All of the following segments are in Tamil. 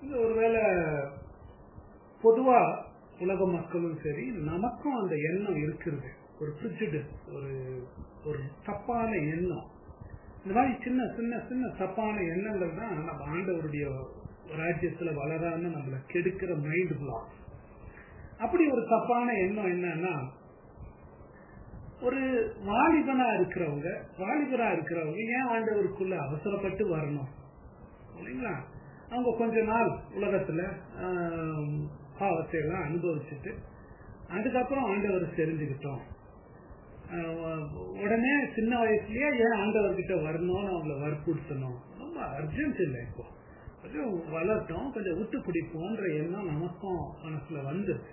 இது ஒருவேளை பொதுவா உலக மக்களும் சரி நமக்கும் அந்த எண்ணம் இருக்கிறது ஒரு prejudice, ஒரு ஒரு தப்பான எண்ணம் இந்த மாதிரி சின்ன சின்ன சின்ன தப்பான எண்ணங்கள் தான் நம்ம ஆண்டவருடைய ராஜ்யத்துல வளராம நம்மள கெடுக்கிற மைண்ட் பிளாக் அப்படி ஒரு தப்பான எண்ணம் என்னன்னா ஒரு வாலிபனா இருக்கிறவங்க வாலிபரா இருக்கிறவங்க ஏன் ஆண்டவருக்குள்ள அவசரப்பட்டு வரணும் இல்லைங்களா அவங்க கொஞ்ச நாள் உலகத்துல ஆம், பாவத்தை எல்லாம் அனுபவிச்சுட்டு அதுக்கப்புறம் ஆண்டவர் தெரிஞ்சுக்கிட்டோம் ஆஹ், உடனே சின்ன வயசுலயே ஏன் ஆண்டவர்கிட்ட வரணும்னு அவங்கள வற்புறுத்தணும் ரொம்ப அர்ஜென்ட் இல்லை இப்போ கொஞ்சம் வளர்த்தோம் கொஞ்சம் விட்டு பிடிப்போன்ற எண்ணம் நமக்கும் மனசுல வந்தது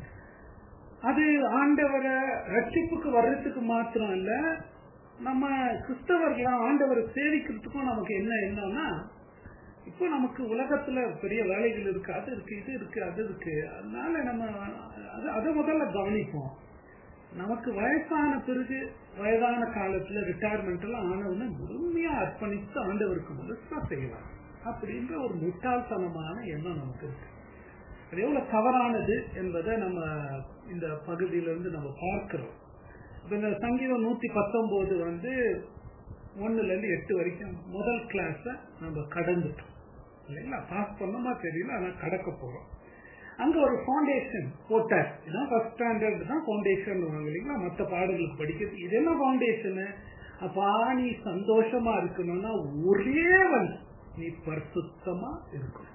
அது ஆண்டவரை ரட்சிப்புக்கு வர்றதுக்கு மாத்திரம் இல்ல நம்ம கிறிஸ்தவர்களா ஆண்டவரை சேவிக்கிறதுக்கும் நமக்கு என்ன என்னன்னா இப்போ நமக்கு உலகத்துல பெரிய வேலைகள் இருக்கு அது இருக்கு இது இருக்கு அது இருக்கு அதனால நம்ம அது அதை முதல்ல கவனிப்போம் நமக்கு வயசான பிறகு வயதான காலத்துல ரிட்டையர்மெண்ட் எல்லாம் ஆனவுடனே முழுமையா அர்ப்பணித்து ஆண்டவருக்கு முழுசா செய்யலாம் அப்படின்ற ஒரு முட்டாள்தனமான எண்ணம் நமக்கு இருக்கு அது எவ்வளவு தவறானது என்பதை நம்ம இந்த பகுதியிலிருந்து நம்ம பார்க்கிறோம் இப்ப இந்த சங்கீதம் நூத்தி பத்தொன்பது வந்து ஒண்ணுல இருந்து எட்டு வரைக்கும் முதல் கிளாஸ நம்ம கடந்துட்டோம் இல்லைங்களா பாஸ் பண்ணமா தெரியல ஆனா கடக்க போறோம் அங்க ஒரு ஃபவுண்டேஷன் போட்டார் இதான் ஃபர்ஸ்ட் ஸ்டாண்டர்ட் தான் ஃபவுண்டேஷன் இல்லைங்களா மற்ற பாடங்களுக்கு படிக்கிறது இது என்ன ஃபவுண்டேஷனு அப்பா நீ சந்தோஷமா இருக்கணும்னா ஒரே வந்து நீ பரிசுத்தமா இருக்கணும்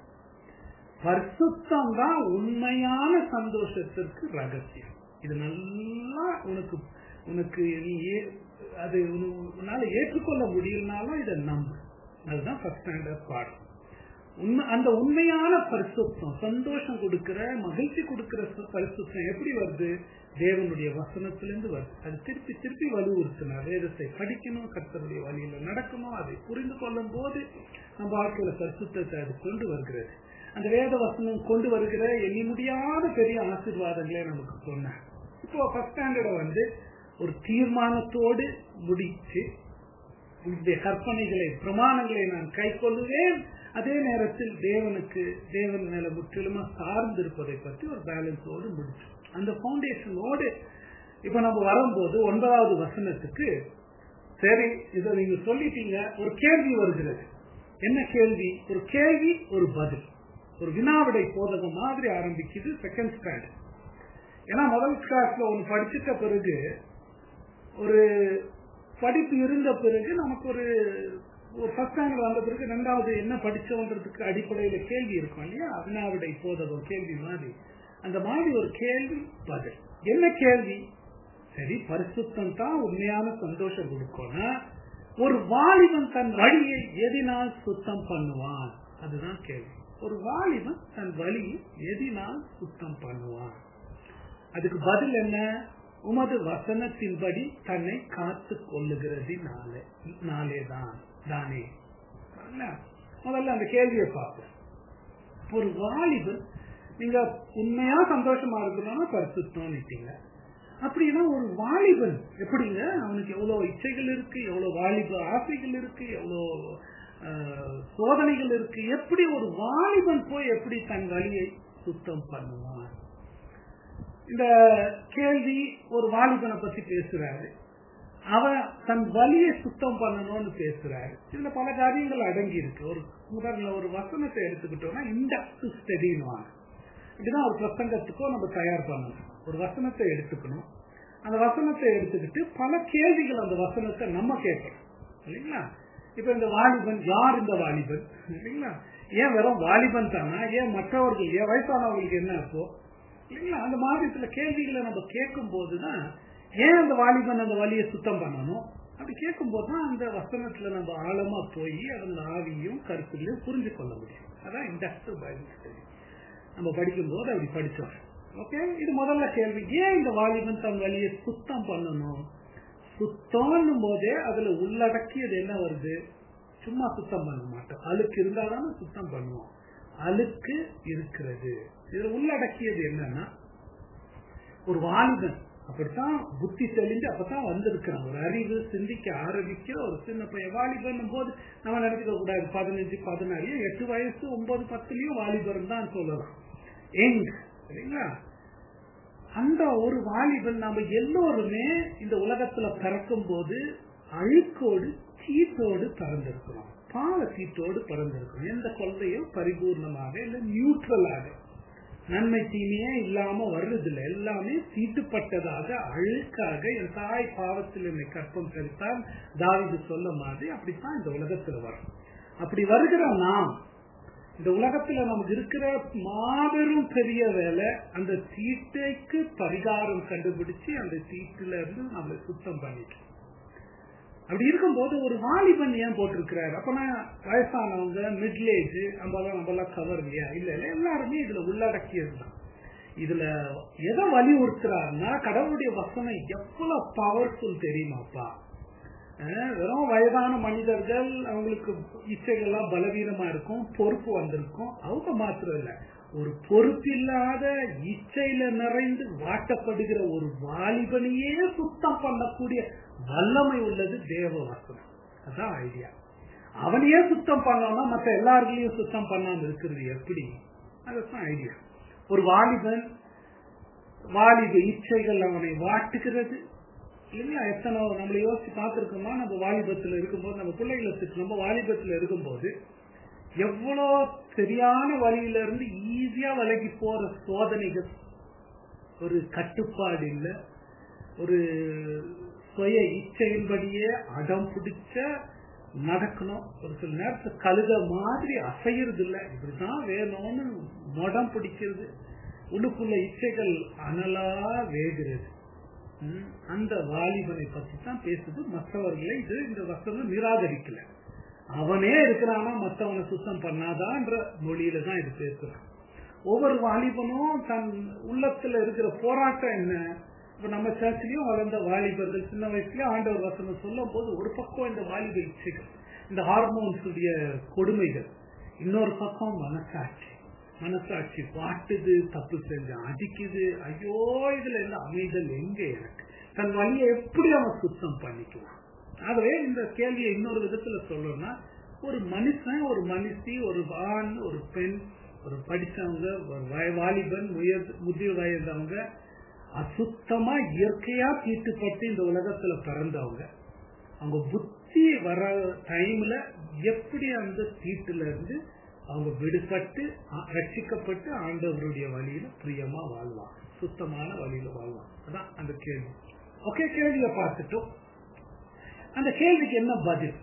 பரிசுத்தம் தான் உண்மையான சந்தோஷத்திற்கு ரகசியம் இது நல்லா உனக்கு உனக்கு நீ ஏ- அது உன- உன்னால ஏற்றுக்கொள்ள முடியலனாலும் இதை நம்பு அதுதான் ஃபர்ஸ்ட் ஸ்டாண்டர்ட் பாடம் உண்மை அந்த உண்மையான பரிசுத்தம் சந்தோஷம் கொடுக்கிற மகிழ்ச்சி கொடுக்கிற சு- பரிசுத்தம் எப்படி வருது தேவனுடைய வசனத்திலிருந்து வருது அது திருப்பி திருப்பி வலுவுறுத்தினார் வேதத்தை படிக்கணும் கர்த்தருடைய வழியில நடக்கணும் அதை புரிந்து கொள்ளும் போது நம்ம வாழ்க்கையில பரிசுத்தத்தை அது கொண்டு வருகிறது அந்த வேத வசனம் கொண்டு வருகிற எண்ணி முடியாத பெரிய ஆசீர்வாதங்களை நமக்கு சொன்னார் இப்போ ஃபர்ஸ்ட் ஸ்டாண்டர்ட வந்து ஒரு தீர்மானத்தோடு முடிச்சு இந்த கற்பனைகளை பிரமாணங்களை நான் கை கொள்ளுவேன் அதே நேரத்தில் தேவனுக்கு தேவன் மேல முற்றிலுமா சார்ந்திருப்பதை பற்றி ஒரு பேலன்ஸோடு முடிச்சோம் அந்த பவுண்டேஷனோடு இப்ப நம்ம வரும்போது ஒன்பதாவது வசனத்துக்கு சரி இதை நீங்க சொல்லிட்டீங்க ஒரு கேள்வி வருகிறது என்ன கேள்வி ஒரு கேள்வி ஒரு பதில் ஒரு வினாவிடை போதகம் மாதிரி ஆரம்பிக்குது செகண்ட் ஸ்டாண்டர்ட் ஏன்னா முதல் கிளாஸ்ல ஒன்று படிச்சிட்ட பிறகு ஒரு படிப்பு இருந்த பிறகு நமக்கு ஒரு ஒரு ஃபர்ஸ்ட் ஸ்டாண்டர்ட் வந்த பிறகு ரெண்டாவது என்ன படிச்சோன்றதுக்கு அடிப்படையில கேள்வி இருக்கும் இல்லையா வினாவிடை போதகம் கேள்வி மாதிரி அந்த மாதிரி ஒரு கேள்வி பதில் என்ன கேள்வி சரி பரிசுத்தம் தான் உண்மையான சந்தோஷம் கொடுக்கும்னா ஒரு வாலிபன் தன் வழியை எதினால் சுத்தம் பண்ணுவான் அதுதான் கேள்வி ஒரு வாலிபன் தன் வழியை எதினால் சுத்தம் பண்ணுவான் அதுக்கு பதில் என்ன உமது வசனத்தின்படி தன்னை காத்து கொள்ளுகிறதினாலே நாளேதான் தானே சரிங்களா? முதல்ல அந்த கேள்வியை பார்ப்போம் ஒரு வாலிபன் நீங்க உண்மையா சந்தோஷமா இருக்கணும்னா பரிசுத்தம் நிட்டீங்க அப்படின்னா ஒரு வாலிபன் எப்படிங்க அவனுக்கு எவ்வளவு இச்சைகள் இருக்கு எவ்வளவு வாலிப ஆசைகள் இருக்கு எவ்வளவு ஆஹ், சோதனைகள் இருக்கு எப்படி ஒரு வாலிபன் போய் எப்படி தன் வழியை சுத்தம் பண்ணுவான் இந்த கேள்வி ஒரு வாலிபனை பத்தி பேசுறாரு அவன் தன் வலியை சுத்தம் பண்ணணும்னு பேசுறாரு இதுல பல காரியங்கள் அடங்கி இருக்கு ஒரு முதல்ல ஒரு வசனத்தை எடுத்துக்கிட்டோம்னா இண்டக்ட் ஸ்டடின்னு இப்படிதான் ஒரு பிரசங்கத்துக்கோ நம்ம தயார் பண்ணணும் ஒரு வசனத்தை எடுத்துக்கணும் அந்த வசனத்தை எடுத்துக்கிட்டு பல கேள்விகள் அந்த வசனத்தை நம்ம கேட்கணும் இல்லைங்களா இப்ப இந்த வாலிபன் யார் இந்த வாலிபன் இல்லைங்களா ஏன் வெறும் வாலிபன் தானா ஏன் மற்றவர்கள் ஏன் வயசானவர்களுக்கு என்ன அப்போ இல்லைங்களா அந்த மாதிரி சில கேள்விகளை நம்ம கேட்கும் போதுதான் ஏன் அந்த வாலிபன் அந்த வழியை சுத்தம் பண்ணணும் அப்படி கேட்கும் போதுதான் அந்த வசனத்துல நம்ம ஆழமா போய் அதன் ஆவியும் கருத்துலையும் புரிஞ்சு கொள்ள முடியும் அதான் இண்டக்டிவ் பைபிள் ஸ்டடி நம்ம படிக்கும் போது அப்படி படிச்சோம் ஓகே இது முதல்ல கேள்வி ஏன் இந்த வாலிபன் தன் வழியை சுத்தம் பண்ணணும் சுத்தம்னும் போதே அதுல உள்ளடக்கியது என்ன வருது சும்மா சுத்தம் பண்ண மாட்டோம் அழுக்கு இருந்தாலும் சுத்தம் பண்ணுவோம் அழுக்கு இருக்கிறது இதுல உள்ளடக்கியது என்னன்னா ஒரு வாலிபன் அப்படித்தான் புத்தி தெளிஞ்சு அப்பதான் வந்திருக்கிறான் ஒரு அறிவு சிந்திக்க ஆரம்பிக்கிற ஒரு சின்ன பையன் வாலிபன் போது நம்ம நினைச்சுக்க கூடாது பதினஞ்சு பதினாறு எட்டு வயசு ஒன்பது பத்துலயும் வாலிபன் தான் சொல்லலாம் எங் சரிங்களா அந்த ஒரு வாலிபன் நாம எல்லோருமே இந்த உலகத்துல பிறக்கும் போது அழுக்கோடு சீட்டோடு பிறந்திருக்கிறோம் பாவ சீட்டோடு பிறந்திருக்கிறோம் எந்த கொள்கையும் பரிபூர்ணமாக இல்ல நியூட்ரலாக நன்மை தீமையே இல்லாம வர்றதில்ல எல்லாமே தீட்டுப்பட்டதாக அழுக்காக என் தாய் பாவத்தில் என்னை கற்பம் செலுத்தால் தாவிது சொல்ல மாதிரி அப்படித்தான் இந்த உலகத்துல வரும் அப்படி வருகிற நாம் இந்த உலகத்துல நமக்கு இருக்கிற மாபெரும் பெரிய வேலை அந்த தீட்டைக்கு பரிகாரம் கண்டுபிடிச்சு அந்த தீட்டுல இருந்து நம்மளை சுத்தம் பண்ணிட்டு அப்படி இருக்கும்போது ஒரு வாலிபன் ஏன் போட்டிருக்கிறாரு அப்பனா வயசானவங்க மிடில் ஏஜ் நம்மளாம் நம்மளாம் கவர் இல்லையா இல்ல இல்ல எல்லாருமே இதுல உள்ளடக்கியது தான் இதுல எதை வலியுறுத்துறாருன்னா கடவுளுடைய வசனம் எவ்வளவு பவர்ஃபுல் தெரியுமாப்பா வெறும் வயதான மனிதர்கள் அவங்களுக்கு இச்சைகள்லாம் பலவீனமா இருக்கும் பொறுப்பு வந்திருக்கும் அவங்க மாத்திரம் இல்ல ஒரு பொறுப்பில்லாத இச்சையில நிறைந்து வாட்டப்படுகிற ஒரு வாலிபனையே சுத்தம் பண்ணக்கூடிய வல்லமை உள்ளது தேவ வசனம் அதான் ஐடியா அவனையே சுத்தம் பண்ணோம்னா மற்ற எல்லாருக்கையும் சுத்தம் பண்ணாம இருக்கிறது எப்படி அதுதான் ஐடியா ஒரு வாலிபன் வாலிப இச்சைகள் அவனை வாட்டுகிறது இல்லைங்களா எத்தனை நம்மளை யோசிச்சு பார்த்துருக்கோமா நம்ம வாலிபத்துல இருக்கும்போது நம்ம பிள்ளைகளுக்கு நம்ம வாலிபத்துல இருக்கும்போது எவ்வளோ சரியான வழியில இருந்து ஈஸியா விலகி போற சோதனைகள் ஒரு கட்டுப்பாடு இல்ல ஒரு சுய இச்சையின்படியே அடம் பிடிச்ச நடக்கணும் ஒரு சில நேரத்துல கழுத மாதிரி அசையறது இல்ல இப்படிதான் வேணும்னு மடம் பிடிக்கிறது உள்ளுக்குள்ள இச்சைகள் அனலா வேகிறது அந்த வாலிபனை பத்தி தான் பேசுது மற்றவர்களை இது இந்த வசனம் நிராகரிக்கல அவனே இருக்கிறானா மற்றவனை சுத்தம் பண்ணாதான்ற மொழியில தான் இது பேசுறான் ஒவ்வொரு வாலிபனும் தன் உள்ளத்துல இருக்கிற போராட்டம் என்ன இப்ப நம்ம சர்ச்சிலையும் வளர்ந்த வாலிபர்கள் சின்ன வயசுலயே ஆண்டவர் வசனம் சொல்லும் போது ஒரு பக்கம் இந்த வாலிப இச்சைகள் இந்த ஹார்மோன்ஸ் உடைய கொடுமைகள் இன்னொரு பக்கம் மனசாட்சி மனசாட்சி வாட்டுது தப்பு செஞ்ச அடிக்குது ஐயோ இதுல இருந்து அமைதல் எங்க எனக்கு தன் வழியை எப்படி அவன் சுத்தம் பண்ணிக்குவான் ஆகவே இந்த கேள்வியை இன்னொரு விதத்துல சொல்லணும்னா ஒரு மனுஷன் ஒரு மனுஷி ஒரு ஆண் ஒரு பெண் ஒரு படிச்சவங்க ஒரு வாலிபன் முதிய வயதவங்க அசுத்தமா இயற்கையா தீட்டுப்பட்டு இந்த உலகத்துல பிறந்தவங்க அவங்க புத்தி வர டைம்ல எப்படி அந்த தீட்டுல இருந்து அவங்க விடுபட்டு ரட்சிக்கப்பட்டு ஆண்டவருடைய வழியில பிரியமா வாழ்வாங்க சுத்தமான வழியில வாழ்வாங்க அதான் அந்த கேள்வி ஓகே கேள்வியை பார்த்துட்டோம் அந்த கேள்விக்கு என்ன பதில்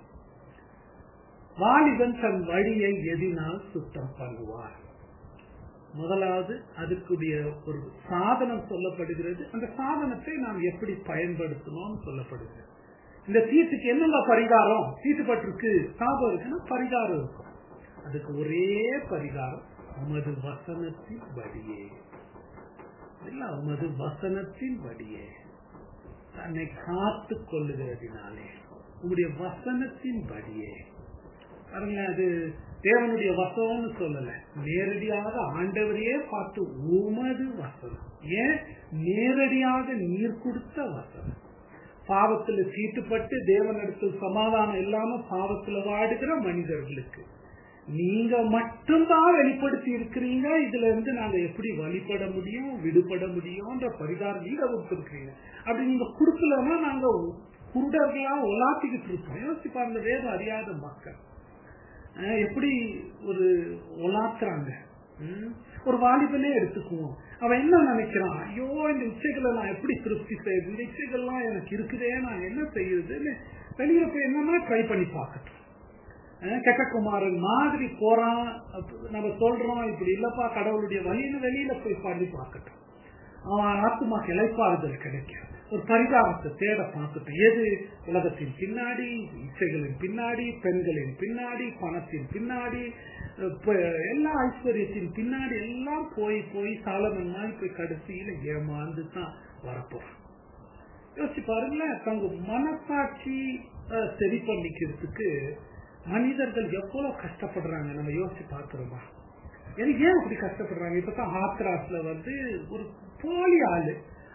வாலிபன் தன் வழியை எதினால் சுத்தம் பண்ணுவார் முதலாவது அதுக்குரிய ஒரு சாதனம் சொல்லப்படுகிறது அந்த சாதனத்தை நாம் எப்படி பயன்படுத்தணும்னு சொல்லப்படுகிறது இந்த தீட்டுக்கு என்னென்ன பரிகாரம் தீட்டுப்பட்டிருக்கு சாபம் இருக்குன்னா பரிகாரம் இருக்கும் அதுக்கு ஒரே பரிகாரம் உமது வசனத்தின் வழியே இல்ல உமது வசனத்தின் வழியே தன்னை காத்து கொள்ளுகிறதினாலே உங்களுடைய வசனத்தின் படியே பாருங்க அது தேவனுடைய வசனம்னு சொல்லல நேரடியாக ஆண்டவரையே பார்த்து உமது வசனம் ஏன் நேரடியாக நீர் கொடுத்த வசனம் பாவத்துல சீட்டுப்பட்டு தேவனிடத்தில் சமாதானம் இல்லாம பாவத்துல வாடுகிற மனிதர்களுக்கு நீங்க மட்டும்தான் வெளிப்படுத்தி இருக்கிறீங்க இதுல இருந்து நாங்க எப்படி வழிபட முடியும் விடுபட முடியும்ன்ற பரிகாரம் நீங்க கொடுத்துருக்கீங்க அப்படி நீங்க கொடுக்கலன்னா நாங்க குருடர்களா ஒலாத்திக்கிட்டு இருப்போம் யோசிச்சு பாருங்க வேதம் அறியாத மக்கள் எப்படி ஒரு ஒலாத்துறாங்க ஒரு வாலிபனே எடுத்துக்குவோம் அவன் என்ன நினைக்கிறான் ஐயோ இந்த இச்சைகளை நான் எப்படி திருப்தி செய்யுது இந்த இச்சைகள்லாம் எனக்கு இருக்குதே நான் என்ன செய்யுதுன்னு வெளியில போய் என்னன்னா ட்ரை பண்ணி பார்க்கட்டும் கெட்டகுமாரன் மாதிரி போறான் நம்ம சொல்றோம் இப்படி இல்லப்பா கடவுளுடைய வழியில வெளியில போய் பண்ணி பார்க்கட்டும் அவன் ஆத்மா இழைப்பாறுதல் கிடைக்கும் ஒரு பரிதாபத்தை தேட பார்க்கட்டும் எது உலகத்தின் பின்னாடி இச்சைகளின் பின்னாடி பெண்களின் பின்னாடி பணத்தின் பின்னாடி எல்லா ஐஸ்வர்யத்தின் பின்னாடி எல்லாம் போய் போய் சாலமன் மாதிரி போய் கடைசியில ஏமாந்து தான் வரப்போறான் யோசிச்சு பாருங்களேன் தங்க மனசாட்சி சரி பண்ணிக்கிறதுக்கு மனிதர்கள் எவ்வளவு கஷ்டப்படுறாங்க நம்ம யோசிச்சு பாக்குறோமா எனக்கு ஏன் அப்படி கஷ்டப்படுறாங்க இப்பதான் ஹாத்ராஸ்ல வந்து ஒரு போலி ஆளு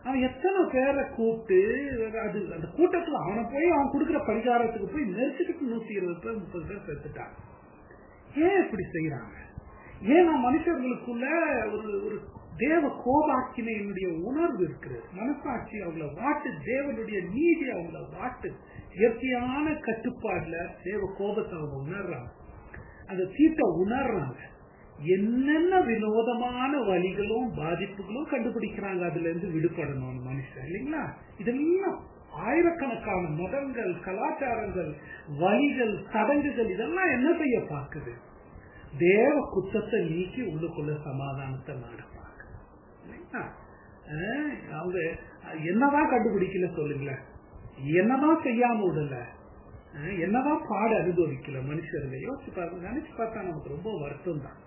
அவன் எத்தனை பேரை கூப்பிட்டு அது அந்த கூட்டத்துல அவனை போய் அவன் கொடுக்குற பரிகாரத்துக்கு போய் நெரிச்சுக்கிட்டு நூத்தி இருபது பேர் முப்பது பேர் செத்துட்டான் ஏன் இப்படி செய்யறாங்க ஏன்னா மனுஷர்களுக்குள்ள ஒரு ஒரு தேவ கோபாக்கினையினுடைய உணர்வு இருக்கிறது மனசாட்சி அவங்கள வாட்டு தேவனுடைய நீதி அவங்கள வாட்டு இயற்கையான கட்டுப்பாடுல தேவ கோபத்தை அவங்க உணர்றாங்க அந்த தீட்டை உணர்றாங்க என்னென்ன வினோதமான வழிகளும் பாதிப்புகளும் கண்டுபிடிக்கிறாங்க அதுல இருந்து விடுபடணும் மனுஷன் இல்லைங்களா இதெல்லாம் ஆயிரக்கணக்கான மதங்கள் கலாச்சாரங்கள் வழிகள் சடங்குகள் இதெல்லாம் என்ன செய்ய பார்க்குது தேவ குத்தத்தை நீக்கி உள்ளுக்குள்ள சமாதானத்தை நாடுப்பாங்க இல்லைங்களா அவங்க என்னதான் கண்டுபிடிக்கல சொல்லுங்களேன் என்னதான் செய்யாம விடல என்னதான் பாட அனுபவிக்கல மனுஷர்கள் யோசிச்சு பாருங்க நினைச்சு பார்த்தா நமக்கு ரொம்ப வருத்தம் தான்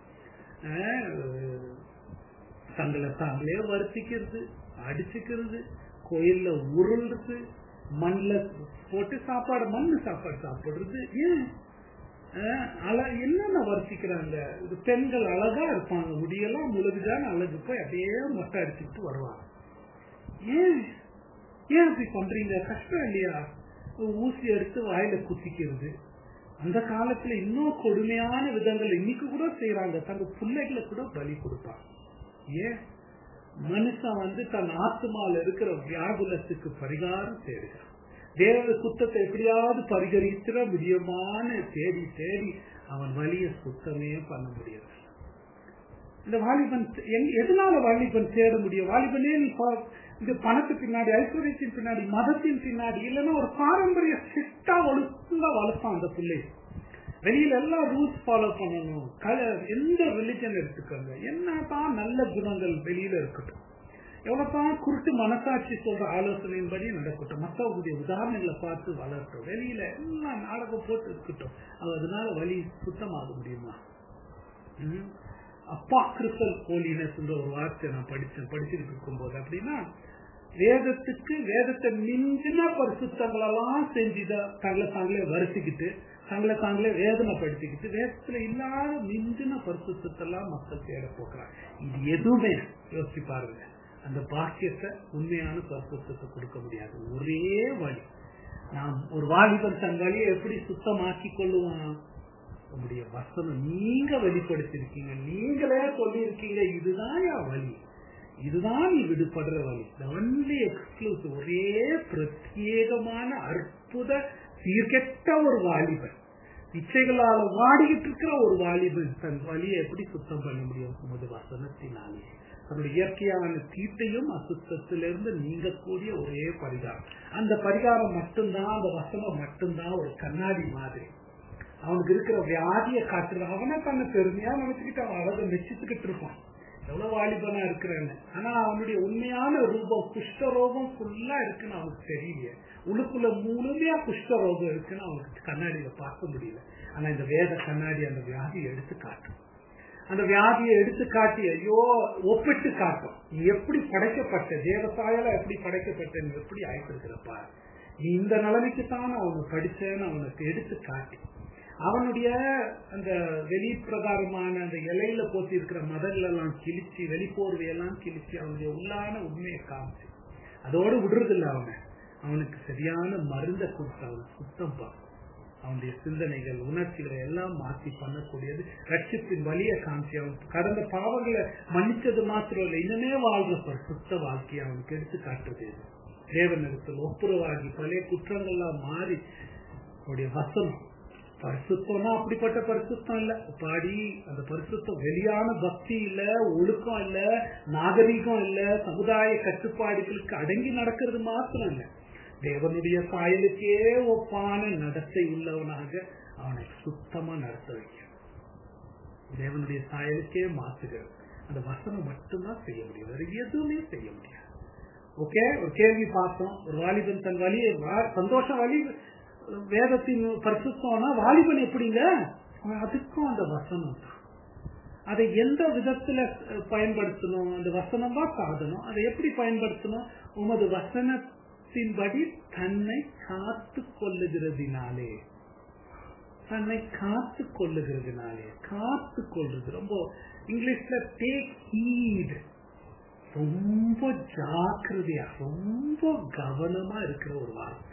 தங்களை தாங்களே வருத்திக்கிறது அடிச்சுக்கிறது கோயில்ல உருள்றது மண்ணில் போட்டு சாப்பாடு மண்ணு சாப்பாடு சாப்பிடுறது ஏன் என்னென்ன வர்த்திக்கிறாங்க இது பெண்கள் அழகா இருப்பாங்க முடியெல்லாம் முழுகுதான் அழகு போய் அப்படியே மொட்டை அடிச்சுட்டு வருவாங்க ஏன் ஏன் அப்படி பண்றீங்க கஷ்டம் இல்லையா ஊசி எடுத்து வாயில குத்திக்கிறது அந்த காலத்துல இன்னும் கொடுமையான விதங்கள் இன்னைக்கு கூட செய்யறாங்க தங்க பிள்ளைகளை கூட பலி கொடுப்பாங்க ஏன் மனுஷன் வந்து தன் ஆத்மால இருக்கிற வியாகுலத்துக்கு பரிகாரம் தேடுகிறான் தேவ குத்தத்தை எப்படியாவது பரிகரிக்கிற முடியுமான தேடி தேடி அவன் வழிய சுத்தமே பண்ண முடியாது இந்த வாலிபன் எதனால வாலிபன் தேட முடியும் வாலிபனே இந்த பணத்து பின்னாடி ஐஸ்வர்யத்தின் பின்னாடி மதத்தின் பின்னாடி இல்லைன்னா ஒரு பாரம்பரிய சிட்டா ஒழுங்கா வளர்ப்பான் அந்த பிள்ளை வெளியில எல்லாம் ரூல்ஸ் ஃபாலோ பண்ணணும் கலர் எந்த ரிலிஜன் எடுத்துக்கோங்க என்னதான் நல்ல குணங்கள் வெளியில இருக்கட்டும் எவ்வளவுதான் குருட்டு மனசாட்சி சொல்ற ஆலோசனையின்படி நடக்கட்டும் மற்றவங்களுடைய உதாரணங்களை பார்த்து வளரட்டும் வெளியில எல்லாம் நாடகம் போட்டு இருக்கட்டும் அதனால வழி சுத்தமாக முடியுமா அப்பா கிறிஸ்தல் ஹோலினஸ் ஒரு வார்த்தை நான் படிச்சேன் படிச்சுட்டு இருக்கும் போது அப்படின்னா வேதத்துக்கு வேதத்தை மிஞ்சின பரிசுத்தங்களெல்லாம் செஞ்சுதான் தங்களை தாங்களே வருத்திக்கிட்டு தங்களை தாங்களே வேதனைப்படுத்திக்கிட்டு வேதத்துல இல்லாத மிஞ்சின பரிசுத்தெல்லாம் மக்கள் தேட போக்குறாங்க இது எதுவுமே யோசிச்சு பாருங்க அந்த பாக்கியத்தை உண்மையான பரிசுத்தத்தை கொடுக்க முடியாது ஒரே வழி நாம் ஒரு வாலிபன் தன் வழியை எப்படி சுத்தமாக்கி கொள்ளுவான் உங்களுடைய வசனம் நீங்க வெளிப்படுத்திருக்கீங்க நீங்களே சொல்லி இருக்கீங்க இதுதான் வழி இதுதான் நீ விடுபடுற வழி ஒன்லி எக்ஸ்க்ளூசிவ் ஒரே பிரத்யேகமான அற்புத சீர்கெட்ட ஒரு வாலிபன் இச்சைகளால வாடிக்கிட்டு இருக்கிற ஒரு வாலிபன் தன் வழியை எப்படி சுத்தம் பண்ண முடியும் உமது வசனத்தினாலே தன்னுடைய இயற்கையான தீட்டையும் அசுத்தத்திலிருந்து நீங்கக்கூடிய ஒரே பரிகாரம் அந்த பரிகாரம் மட்டும்தான் அந்த வசனம் மட்டும்தான் ஒரு கண்ணாடி மாதிரி அவனுக்கு இருக்கிற வியாதியை காட்டுற அவனை தன்னை பெருமையா நினைச்சுக்கிட்டு அவன் அழகை மெச்சிச்சுக்கிட்டு இருப்பான் எவ்வளவு வாலிபனா இருக்கிறான்னு ஆனா அவனுடைய உண்மையான ரூபம் குஷ்டரோகம் ஃபுல்லா இருக்குன்னு அவனுக்கு தெரியல உள்ளுக்குள்ள முழுமையா குஷ்டரோகம் இருக்குன்னு அவனுக்கு கண்ணாடியில பார்க்க முடியல ஆனா இந்த வேத கண்ணாடி அந்த வியாதியை எடுத்து காட்டும் அந்த வியாதியை எடுத்து காட்டி ஐயோ ஒப்பிட்டு காட்டும் நீ எப்படி படைக்கப்பட்ட தேவசாயால எப்படி படைக்கப்பட்ட நீ எப்படி ஆயிட்டிருக்கிறப்பா நீ இந்த நிலைமைக்கு தான் அவனை படிச்சேன்னு அவனுக்கு எடுத்து காட்டி அவனுடைய அந்த வெளி பிரகாரமான அந்த இலையில போத்தி இருக்கிற மதங்கள் எல்லாம் கிழிச்சு வெளிப்போர்வையெல்லாம் கிழிச்சு அவனுடைய உள்ளான உண்மையை காமிச்சு அதோடு விடுறதில்ல அவனை அவனுக்கு சரியான மருந்த கொடுத்து அவன் சுத்தம் பார்க்கும் அவனுடைய சிந்தனைகள் உணர்ச்சிகளை எல்லாம் மாற்றி பண்ணக்கூடியது ரட்சிப்பின் வழியை காமிச்சு அவன் கடந்த பாவங்களை மன்னிச்சது மாத்திரம் இல்லை இன்னமே வாழ்ற சுத்த வாழ்க்கையை அவனுக்கு எடுத்து காட்டுறது தேவனிடத்தில் ஒப்புரவாகி பழைய குற்றங்கள்லாம் மாறி அவருடைய வசனம் பரிசுத்தம்னா அப்படிப்பட்ட பரிசுத்தம் இல்ல பாடி அந்த பரிசுத்தம் வெளியான பக்தி இல்ல ஒழுக்கம் இல்ல நாகரீகம் இல்ல சமுதாய கட்டுப்பாடுகளுக்கு அடங்கி நடக்கிறது மாத்திரம் இல்ல தேவனுடைய சாயலுக்கே ஒப்பான நடத்தை உள்ளவனாக அவனை சுத்தமா நடத்த வைக்க தேவனுடைய சாயலுக்கே மாத்துகிறது அந்த வசனம் மட்டும்தான் செய்ய முடியும் வேற எதுவுமே செய்ய முடியாது ஓகே ஒரு கேள்வி பார்த்தோம் ஒரு வாலிபன் தன் வழி சந்தோஷம் வழி வேதத்தின் பரிசுத்தம்னா வாலிபன் எப்படிங்க அதுக்கும் அந்த வசனம் தான் அதை எந்த விதத்துல பயன்படுத்தணும் அந்த வசனம் தான் சாதனம் அதை எப்படி பயன்படுத்தணும் உமது வசனத்தின்படி தன்னை காத்து கொள்ளுகிறதுனாலே தன்னை காத்து கொள்ளுகிறதுனாலே காத்து கொள்றது ரொம்ப இங்கிலீஷ்ல டேக் ஹீட் ரொம்ப ஜாக்கிரதையா ரொம்ப கவனமா இருக்கிற ஒரு வார்த்தை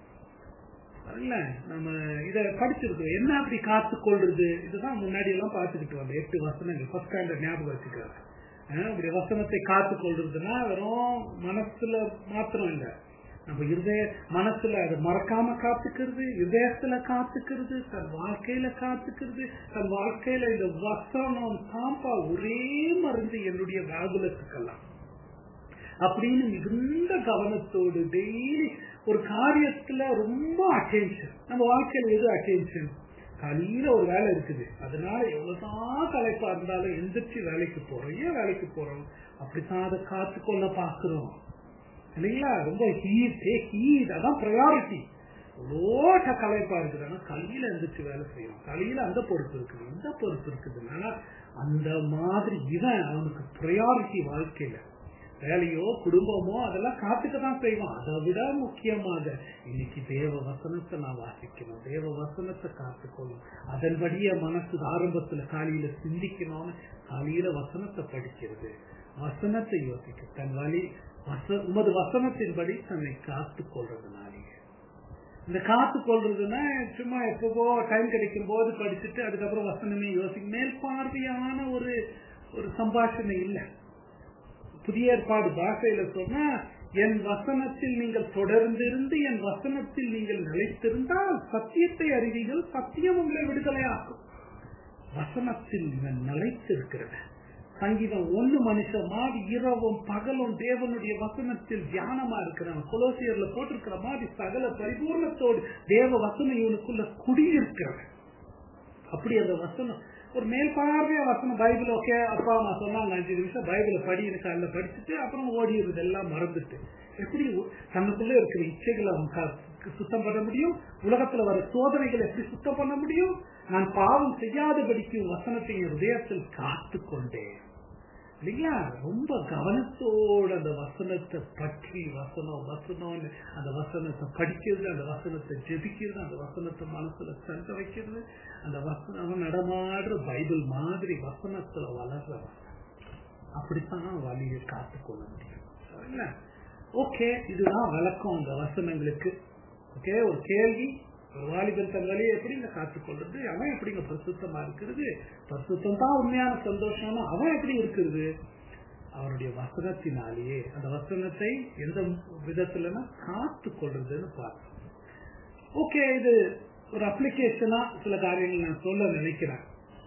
இல்ல நம்ம இத படிச்சிருக்கோம் என்ன அப்படி காத்து கொள்றது இதுதான் முன்னாடி எல்லாம் பார்த்துக்கிட்டு வந்தோம் எட்டு வசனங்கள் ஃபர்ஸ்ட் ஸ்டாண்டர்ட் ஞாபகம் வச்சுக்கிறாங்க அப்படி வசனத்தை காத்து கொள்றதுன்னா வெறும் மனசுல மாத்திரம் இல்ல நம்ம இருதய மனசுல அதை மறக்காம காத்துக்கிறது இதயத்துல காத்துக்கிறது தன் வாழ்க்கையில காத்துக்கிறது தன் வாழ்க்கையில இந்த வசனம் தாம்பா ஒரே மருந்து என்னுடைய வியாகுலத்துக்கெல்லாம் அப்படின்னு மிகுந்த கவனத்தோடு டெய்லி ஒரு காரியத்துல ரொம்ப அட்டென்ஷன் நம்ம வாழ்க்கையில எது அட்டென்ஷன் காலையில ஒரு வேலை இருக்குது அதனால எவ்வளவுதான் தலைப்பா இருந்தாலும் எந்திரிச்சு வேலைக்கு போறோம் ஏன் வேலைக்கு போறோம் அப்படித்தான் அதை காத்துக்கொள்ள பாக்குறோம் இல்லைங்களா ரொம்ப ஹீட் ஹீட் அதான் ப்ரையாரிட்டி ஓட்ட கலைப்பா இருக்குது ஆனா கையில எந்திரிச்சு வேலை செய்யணும் கையில அந்த பொறுப்பு இருக்குது இந்த பொறுப்பு இருக்குதுனால அந்த மாதிரி இவன் அவனுக்கு ப்ரையாரிட்டி வாழ்க்கையில வேலையோ குடும்பமோ அதெல்லாம் காத்துக்க தான் செய்வான் அதை விட முக்கியமாக இன்னைக்கு தேவ வசனத்தை நான் வாசிக்கணும் தேவ வசனத்தை காத்துக்கொள்ளும் அதன்படியே மனசு ஆரம்பத்துல காலையில சிந்திக்கணும்னு காலையில வசனத்தை படிக்கிறது வசனத்தை யோசிக்க தன் வழி வச உமது வசனத்தின்படி தன்னை காத்து கொள்றதுனாலே இந்த காத்து கொள்றதுன்னா சும்மா எப்பவோ டைம் கிடைக்கும் போது படிச்சுட்டு அதுக்கப்புறம் வசனமே யோசிக்க மேல் பார்வையான ஒரு ஒரு சம்பாஷணை இல்லை புதிய ஏற்பாடு பாஷையில சொன்னா என் வசனத்தில் நீங்கள் தொடர்ந்திருந்து என் வசனத்தில் நீங்கள் நிலைத்திருந்தால் சத்தியத்தை அறிவீர்கள் சத்தியம் உங்களை விடுதலையாக்கும் வசனத்தில் இவன் நிலைத்திருக்கிறது சங்கீதம் ஒண்ணு மனுஷன் மாதிரி இரவும் பகலும் தேவனுடைய வசனத்தில் தியானமா இருக்கிறான் கொலோசியர்ல போட்டிருக்கிற மாதிரி சகல பரிபூர்ணத்தோடு தேவ வசனம் இவனுக்குள்ள குடியிருக்கிறது அப்படி அந்த வசனம் ஒரு மேல் பார்வையா வசனம் பைபிள் ஓகே அப்பா அம்மா சொன்னாங்க அஞ்சு நிமிஷம் பைபிளை படி எனக்கு அதில் படிச்சுட்டு அப்புறம் ஓடிடுறது எல்லாம் மறந்துட்டு எப்படி தனக்குள்ள இருக்கிற இச்சைகளை அவன் சுத்தம் பண்ண முடியும் உலகத்துல வர சோதனைகளை எப்படி சுத்தம் பண்ண முடியும் நான் பாவம் செய்யாதபடிக்கு வசனத்தை ஹிருதயத்தில் காத்து கொண்டேன் இல்லையா ரொம்ப கவனத்தோடு அந்த வசனத்தை பற்றி வசனம் வசனம்னு அந்த வசனத்தை படிக்கிறது அந்த வசனத்தை ஜெபிக்கிறது அந்த வசனத்தை மனசுல தங்க வைக்கிறது அந்த வசனம் நடமாடுற பைபிள் மாதிரி வசனத்துல வளர்றவன் அப்படித்தான் வழியை காத்துக்கொள்ள முடியும் ஓகே இதுதான் விளக்கம் அந்த வசனங்களுக்கு ஓகே ஒரு கேள்வி ஒரு வாலிபன் தன் வழியை எப்படிங்க காத்துக்கொள்றது அவன் எப்படிங்க பரிசுத்தமா இருக்கிறது பரிசுத்தம் தான் உண்மையான சந்தோஷம்னா அவன் எப்படி இருக்கிறது அவனுடைய வசனத்தினாலேயே அந்த வசனத்தை எந்த விதத்துலன்னா காத்து கொள்றதுன்னு பார்த்தோம் ஓகே இது ஒரு அப்ளிகேஷனா சில காரியங்கள் நான் சொல்ல நினைக்கிறேன்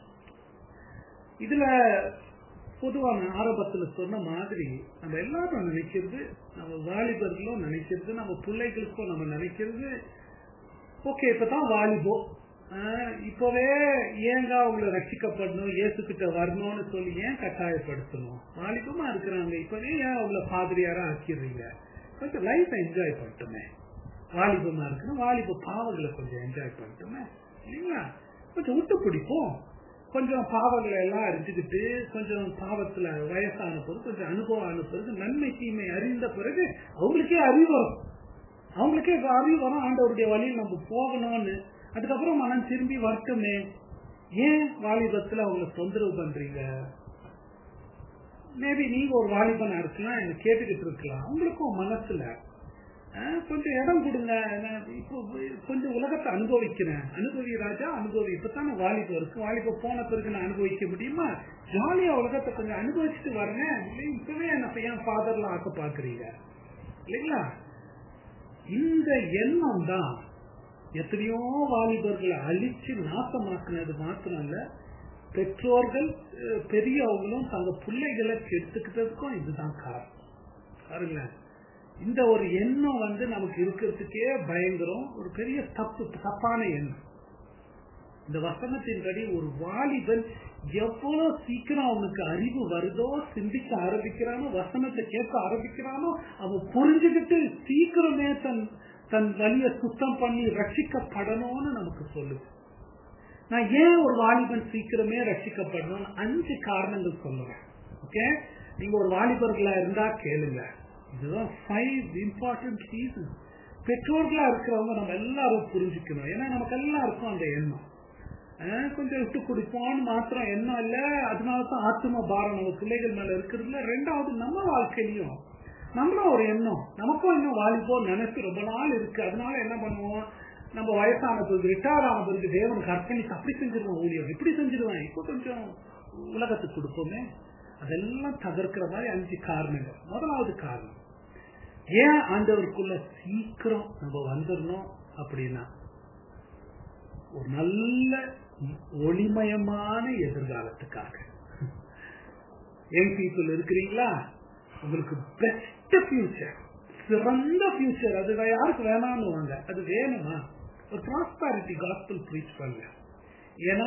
இதுல பொதுவான ஆரம்பத்துல சொன்ன மாதிரி நம்ம எல்லாரும் நினைக்கிறது நம்ம வாலிபர்களும் நினைக்கிறது நம்ம பிள்ளைகளுக்கும் நம்ம நினைக்கிறது ஓகே இப்பதான் வாலிபம் இப்பவே ஏங்க அவங்களை ரட்சிக்கப்படணும் இயேசுக்கிட்ட வரணும்னு சொல்லி ஏன் கட்டாயப்படுத்தணும் வாலிபமா இருக்கிறாங்க இப்பவே ஏன் அவங்கள பாதிரியாரா ஆக்கிடுறீங்க கொஞ்சம் லைஃப் என்ஜாய் பண்ணட்டுமே வாலிபமா இருக்கணும் வாலிப பாவங்களை கொஞ்சம் என்ஜாய் பண்ணட்டுமே இல்லைங்களா கொஞ்சம் விட்டு பிடிப்போம் கொஞ்சம் பாவங்களை எல்லாம் அறிஞ்சுக்கிட்டு கொஞ்சம் பாவத்துல வயசான பிறகு கொஞ்சம் அனுபவம் ஆன பிறகு நன்மை தீமை அறிந்த பிறகு அவங்களுக்கே அறிவு வரும் அவங்களுக்கே அறிவு வரும் ஆண்டவருடைய வழியில் நம்ம போகணும்னு அதுக்கப்புறம் மனம் திரும்பி வரட்டுமே ஏன் வாலிபத்துல அவங்களை தொந்தரவு பண்றீங்க மேபி நீங்க ஒரு வாலிபனா இருக்கலாம் என்ன கேட்டுக்கிட்டு இருக்கலாம் உங்களுக்கும் மனசுல கொஞ்சம் இடம் கொடுங்க இப்போ கொஞ்சம் உலகத்தை அனுபவிக்கிறேன் அனுபவி ராஜா அனுபவி இப்பதானே வாலிபம் இருக்கு வாலிபம் போன பிறகு நான் அனுபவிக்க முடியுமா ஜாலியா உலகத்தை கொஞ்சம் அனுபவிச்சுட்டு வரேன் இப்பவே என்ன ஏன் ஃபாதர்ல ஆக்க பாக்குறீங்க இல்லைங்களா இந்த எண்ணம் தான் எத்தனையோ வாலிபர்களை அழிச்சு நாசமாக்குனது மாத்திரம் இல்ல பெற்றோர்கள் பெரியவங்களும் தங்க பிள்ளைகளை கெடுத்துக்கிட்டதுக்கும் இதுதான் காரணம் பாருங்களேன் இந்த ஒரு எண்ணம் வந்து நமக்கு இருக்கிறதுக்கே பயங்கரம் ஒரு பெரிய தப்பு தப்பான எண்ணம் இந்த வசனத்தின்படி ஒரு வாலிபன் எவ்வளவு சீக்கிரம் அவனுக்கு அறிவு வருதோ சிந்திக்க ஆரம்பிக்கிறானோ வசனத்தை கேட்க ஆரம்பிக்கிறானோ அவன் புரிஞ்சுக்கிட்டு சீக்கிரமே தன் தன் வழிய சுத்தம் பண்ணி ரட்சிக்கப்படணும்னு நமக்கு சொல்லுது நான் ஏன் ஒரு வாலிபன் சீக்கிரமே ரட்சிக்கப்படணும் அஞ்சு காரணங்கள் சொல்லுவேன் ஓகே நீங்க ஒரு வாலிபர்களா இருந்தா கேளுங்க இதுதான் ஃபைவ் இம்பார்ட்டன்ட் ரீசன் பெற்றோர்களா இருக்கிறவங்க நம்ம எல்லாரும் புரிஞ்சுக்கணும் ஏன்னா நமக்கு எல்லாருக்கும் அந்த எண்ணம் அஹ், கொஞ்சம் விட்டு குடிப்போம்னு மாத்திரம் என்ன இல்ல அதனாலதான் ஆத்ம பாரம் நம்ம பிள்ளைகள் மேல இருக்கிறதுல ரெண்டாவது நம்ம வாழ்க்கையிலையும் நம்மளும் ஒரு எண்ணம் நமக்கும் இன்னும் வாலிபோம் நினைச்சு ரொம்ப நாள் இருக்கு அதனால என்ன பண்ணுவோம் நம்ம வயசான பிறகு ரிட்டையர் ஆன பிறகு தேவனுக்கு அர்ப்பணித்து அப்படி செஞ்சிருவோம் ஊழியம் இப்படி செஞ்சிருவேன் இப்போ கொஞ்சம் உலகத்துக்கு கொடுப்போமே அதெல்லாம் தகர்க்கிற மாதிரி அஞ்சு காரணங்கள் முதலாவது காரணம் ஏன் ஆண்டவருக்குள்ள சீக்கிரம் நம்ம வந்துடணும் அப்படின்னா ஒரு நல்ல ஒளிமயமான எதிர்காலத்துக்காக யங் பீப்புள் இருக்கிறீங்களா உங்களுக்கு பெஸ்ட் ஃபியூச்சர் சிறந்த ஃபியூச்சர் அது வே- யாருக்கு வேணாம்னு வாங்க அது வேணுமா ஒரு ப்ராஸ்பாரிட்டி காஸ்பிள் ப்ரீச் பண்ணுங்க ஏன்னா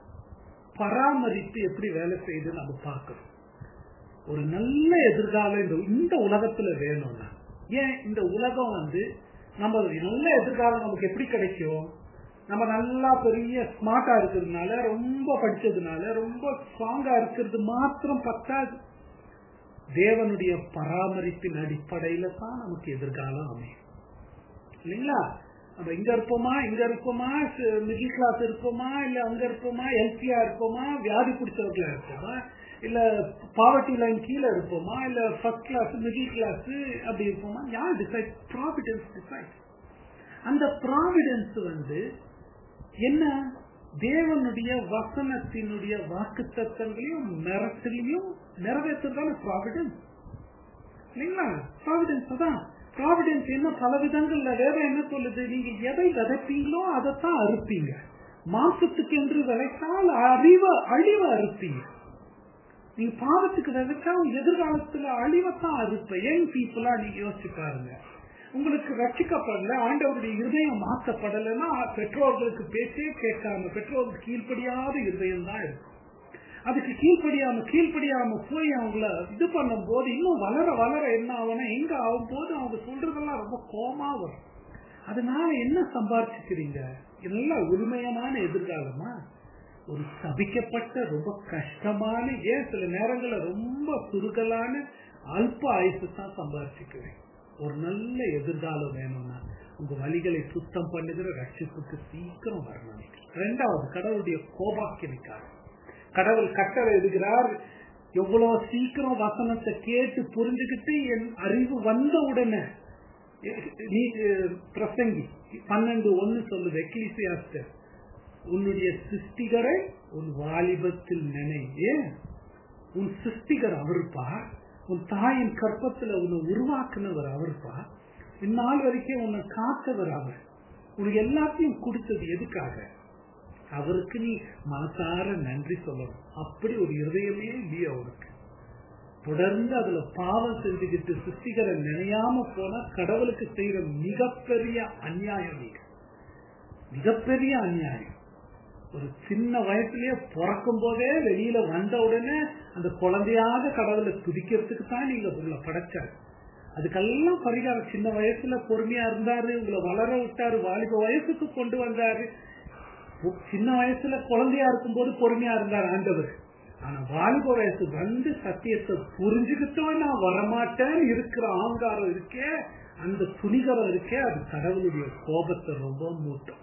பராமரிப்பு எப்படி வேலை செய்யுதுன்னு நம்ம பார்க்கணும் ஒரு நல்ல எதிர்காலம் இந்த இந்த உலகத்துல வேணும்னா ஏன் இந்த உலகம் வந்து நம்ம நல்ல எதிர்காலம் நமக்கு எப்படி கிடைக்கும் நம்ம நல்லா பெரிய ஸ்மார்ட்டா இருக்கிறதுனால ரொம்ப படிச்சதுனால ரொம்ப ஸ்ட்ராங்கா இருக்கிறது மாத்திரம் பத்தாது தேவனுடைய பராமரிப்பின் அடிப்படையில தான் நமக்கு எதிர்காலம் அமையும் இல்லைங்களா நம்ம இங்க இருப்போமா இங்க இருப்போமா மிடில் கிளாஸ் இருப்போமா இல்ல அங்க இருப்போமா ஹெல்த்தியா இருப்போமா வியாதி பிடிச்சவர்களா இருப்போமா இல்ல பாவர்ட்டி லைன் கீழே இருப்போமா இல்ல ஃபர்ஸ்ட் கிளாஸ் மிடில் கிளாஸ் அப்படி இருப்போமா யார் டிசைட் ப்ராவிடன்ஸ் டிசைட் அந்த ப்ராவிடன்ஸ் வந்து என்ன தேவனுடைய வசனத்தினுடைய வாக்கு தத்தங்களையும் நிறத்திலையும் நிறைவேற்றுறதான ப்ராவிடன்ஸ் இல்லைங்களா ப்ராவிடன்ஸ் தான் ப்ராவிடன்ஸ் என்ன பல விதங்கள்ல வேற என்ன சொல்லுது நீங்க எதை விதைப்பீங்களோ அதைத்தான் அறுப்பீங்க மாசத்துக்கு என்று விதைத்தால் அறிவ அழிவை அறுப்பீங்க நீங்க பாவத்துக்கு விதைச்சா உங்க எதிர்காலத்துல அழிவைத்தான் அறுப்ப யங் பீப்புளா நீங்க யோசிச்சு பாருங்க உங்களுக்கு ரட்சிக்கப்படல ஆண்டவருடைய இருதயம் மாற்றப்படலைன்னா பெற்றோர்களுக்கு பேச்சே கேட்காம பெற்றோருக்கு கீழ்ப்படியாத இருதயம் தான் இருக்கும் அதுக்கு கீழ்ப்படியாம கீழ்ப்படியாம போய் அவங்கள இது பண்ணும் போது இன்னும் வளர வளர என்ன ஆகும்னா எங்க ஆகும் போது அவங்க சொல்றதெல்லாம் ரொம்ப கோமா வரும் அதனால என்ன சம்பாதிச்சுக்கிறீங்க இதெல்லாம் உரிமையமான எதிர்காலமா ஒரு சபிக்கப்பட்ட ரொம்ப கஷ்டமான ஏன் சில நேரங்கள்ல ரொம்ப சுருகலான அல்ப ஆயுசு தான் சம்பாதிச்சுக்கிறேன் ஒரு நல்ல எதிர்காலம் வேணும்னா உங்க வழிகளை சுத்தம் பண்ணுகிற ரட்சிப்புக்கு சீக்கிரம் வரணும் ரெண்டாவது கடவுளுடைய கோபாக்கினைக்காக கடவுள் கட்டளை எழுதுகிறார் எவ்வளவு சீக்கிரம் வசனத்தை கேட்டு புரிஞ்சுக்கிட்டு என் அறிவு வந்த உடனே நீ பிரசங்கி பன்னெண்டு ஒன்னு சொல்லுது எக்லிசியாஸ்டர் உன்னுடைய சிருஷ்டிகரை உன் வாலிபத்தில் நினை ஏன் உன் சிருஷ்டிகர் அவருப்பா உன் தாயின் கற்பத்துல உன்னை உருவாக்குனவர் அவருப்பா இந்நாள் வரைக்கும் உன்னை காத்தவர் அவர் உனக்கு எல்லாத்தையும் கொடுத்தது எதுக்காக அவருக்கு நீ மனசார நன்றி சொல்லணும் அப்படி ஒரு இருதயமே இல்லையே அவருக்கு தொடர்ந்து அதுல பாவம் செஞ்சுக்கிட்டு சிருஷ்டிகரை நினையாம போனா கடவுளுக்கு செய்யற மிகப்பெரிய அநியாயம் நீங்க மிகப்பெரிய அநியாயம் ஒரு சின்ன வயசுலயே பிறக்கும் போதே வெளியில வந்த உடனே அந்த குழந்தையாக கடவுளை துதிக்கிறதுக்கு தான் நீங்க உங்களை படைச்சாரு அதுக்கெல்லாம் பரிகாரம் சின்ன வயசுல பொறுமையா இருந்தாரு உங்களை வளர விட்டாரு வாலிப வயசுக்கு கொண்டு வந்தாரு சின்ன வயசுல குழந்தையா இருக்கும் போது பொறுமையா இருந்தார் ஆண்டவர் ஆனா வாலிப வயசு வந்து சத்தியத்தை புரிஞ்சுக்கிட்டோம் நான் வரமாட்டேன்னு இருக்கிற ஆங்காரம் இருக்கே அந்த துணிகரம் இருக்கே அது கடவுளுடைய கோபத்தை ரொம்ப மூட்டும்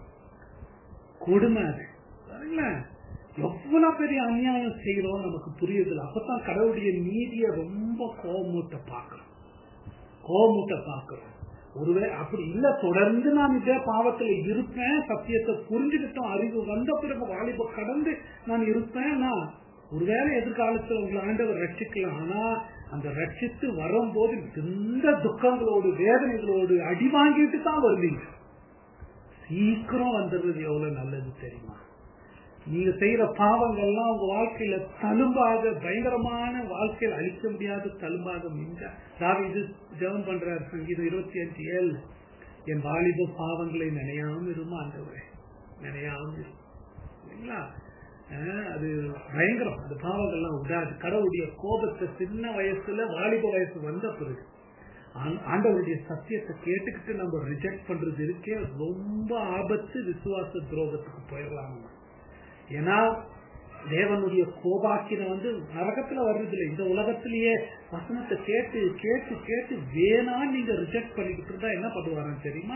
கொடுமை அது பாருங்களேன் எவ்வளவு பெரிய அநியாயம் செய்யறோம் நமக்கு புரியுதுல அப்பதான் கடவுளுடைய நீதிய ரொம்ப கோபமூட்ட பாக்குறோம் கோபமூட்ட பாக்குறோம் ஒருவேளை அப்படி இல்ல தொடர்ந்து நான் இதே பாவத்துல இருப்பேன் சத்தியத்தை புரிஞ்சுக்கிட்டோம் அறிவு வந்த பிறகு வாலிப கடந்து நான் இருப்பேன் ஒருவேளை எதிர்காலத்துல உங்களை ஆண்டவர் ரட்சிக்கலாம் ஆனா அந்த ரட்சித்து வரும்போது எந்த துக்கங்களோடு வேதனைகளோடு அடி வாங்கிட்டு தான் வருவீங்க சீக்கிரம் வந்துடுறது எவ்வளவு நல்லது தெரியுமா நீங்க செய்யற பாவங்கள்லாம் உங்க வாழ்க்கையில தழும்பாக பயங்கரமான வாழ்க்கையில் அழிக்க முடியாத தழும்பாக மிஞ்ச இது ஜெபம் பண்றாரு சங்கீதம் இருபத்தி அஞ்சு ஏழு என் வாலிப பாவங்களை நினையாம இருமா ஆண்டவரே நினையாம இல்லைங்களா அது பயங்கரம் அந்த பாவங்கள்லாம் விடாது கடவுளுடைய கோபத்தை சின்ன வயசுல வாலிப வயசு வந்த பிறகு ஆண்டவருடைய சத்தியத்தை கேட்டுக்கிட்டு நம்ம ரிஜெக்ட் பண்றது இருக்கே ரொம்ப ஆபத்து விசுவாச துரோகத்துக்கு போயிடலாம் ஏன்னா தேவனுடைய கோபாக்கின வந்து நரகத்துல வர்றது இல்லை இந்த உலகத்திலேயே வசனத்தை கேட்டு கேட்டு கேட்டு வேணான்னு நீங்க ரிஜெக்ட் பண்ணிக்கிட்டு இருந்தா என்ன பண்ணுவாங்க தெரியுமா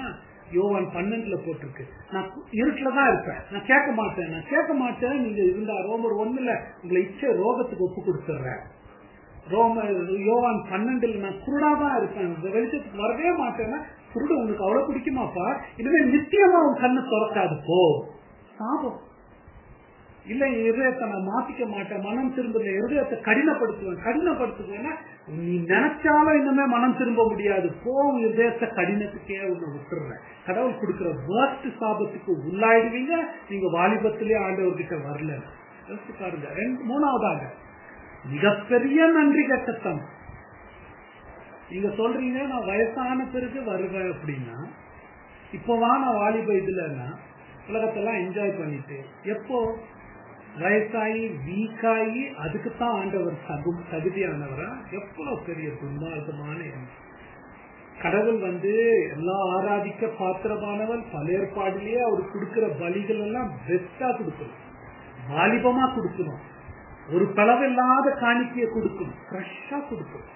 யோவான் பன்னெண்டுல போட்டிருக்கு நான் இருட்டுல தான் இருப்பேன் நான் கேட்க மாட்டேன் நான் கேட்க மாட்டேன் நீங்க இருந்தா ரோமர் ஒண்ணுல உங்களை இச்சை ரோகத்துக்கு ஒப்பு கொடுத்துட்றேன் ரோம யோவான் பன்னெண்டுல நான் குருடா தான் இருப்பேன் இந்த வெளிச்சத்துக்கு வரவே மாட்டேன்னா குருடு உனக்கு அவ்வளவு பிடிக்குமாப்பா இனிமே நிச்சயமா உன் கண்ணு திறக்காது போ சாபம் இல்ல இருதயத்தை நான் மாத்திக்க மாட்டேன் மனம் திரும்பல இருதயத்தை கடினப்படுத்துவேன் கடினப்படுத்துவேன்னா நீ நினைச்சாலும் இன்னுமே மனம் திரும்ப முடியாது போ உன் இருதயத்தை கடினத்துக்கே உன்னை விட்டுறேன் கடவுள் கொடுக்கிற வேர்ஸ்ட் சாபத்துக்கு உள்ளாயிடுவீங்க நீங்க வாலிபத்திலேயே ஆண்டவர்கிட்ட வரல யோசிச்சு பாருங்க ரெண்டு மூணாவதாக மிகப்பெரிய நன்றி கட்டத்தம் நீங்க சொல்றீங்க நான் வயசான பிறகு வருவேன் அப்படின்னா இப்போவா நான் வாலிப இதுலன்னா உலகத்தெல்லாம் என்ஜாய் பண்ணிட்டு எப்போ வயசாகி வீக்காகி அதுக்குத்தான் ஆண்டவர் தகு தகுதியானவரா எவ்வளவு பெரிய துன்மார்க்கமான எண்ணம் கடவுள் வந்து எல்லாம் ஆராதிக்க பாத்திரமானவன் பல ஏற்பாடுலயே அவர் கொடுக்கிற பலிகள் எல்லாம் பெஸ்டா கொடுக்கணும் வாலிபமா கொடுக்கணும் ஒரு பளவில்லாத காணிக்கையை கொடுக்கணும் ஃப்ரெஷ்ஷா கொடுக்கணும்